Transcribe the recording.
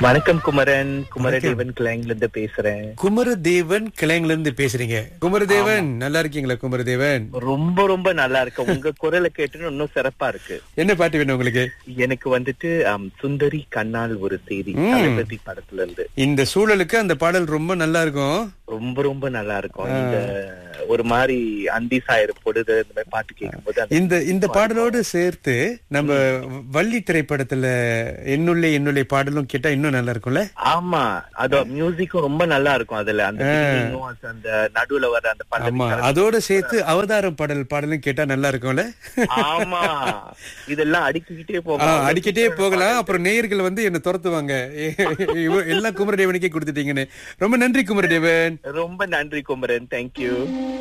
வணக்கம் குமரன் குமரதேவன் கிளாங்ல இருந்து பேசுறேன் குமரதேவன் கிளைங்கல இருந்து பேசுறீங்க குமரதேவன் நல்லா இருக்கீங்களா குமரதேவன் ரொம்ப ரொம்ப நல்லா இருக்கு உங்க குரலை கேட்டு இன்னும் சிறப்பா இருக்கு என்ன பாட்டு வேணும் உங்களுக்கு எனக்கு வந்துட்டு ஆம், சுந்தரி கண்ணால் ஒரு செய்தி ம். தளபதி படத்துல இருந்து இந்த சூழலுக்கு அந்த பாடல் ரொம்ப நல்லா இருக்கும் ரொம்ப ரொம்ப நல்லா இருக்கும் இந்த ஒரு மாதிரி அந்தி சாயிரு பொழுது இந்த மாதிரி பாட்டு கேட்கும்போது அந்த- இந்த இந்த பாடலோடு சேர்த்து நம்ம வள்ளி திரைப்படத்துல என்னுள்ளே என்னுள்ளே பாடலும் கேட்டா இன்னும் நல்லா இருக்கும்ல ஆமா அது மியூசிக்கும் ரொம்ப நல்லா இருக்கும் அதுல அந்த beginning உம் அது அந்த நடுவுல வர அந்த ஆமா பல்லவி அதோட சேர்த்து அவதாரம் பாடல் பாடலும் கேட்டா நல்லா இருக்கும்ல ஆமா இதெல்லாம் அடிக்கிட்டே ஆ, போகும் அடிக்கிட்டே போகலாம் அப்புறம் நேயர்கள் வந்து என்ன துரத்துவாங்க இவ- எல்லாம் குமரதேவனுக்கே கொடுத்துட்டீங்கன்னு ரொம்ப நன்றி குமரதேவன் ரொம்ப நன்றி குமரன் தேங்க்யூ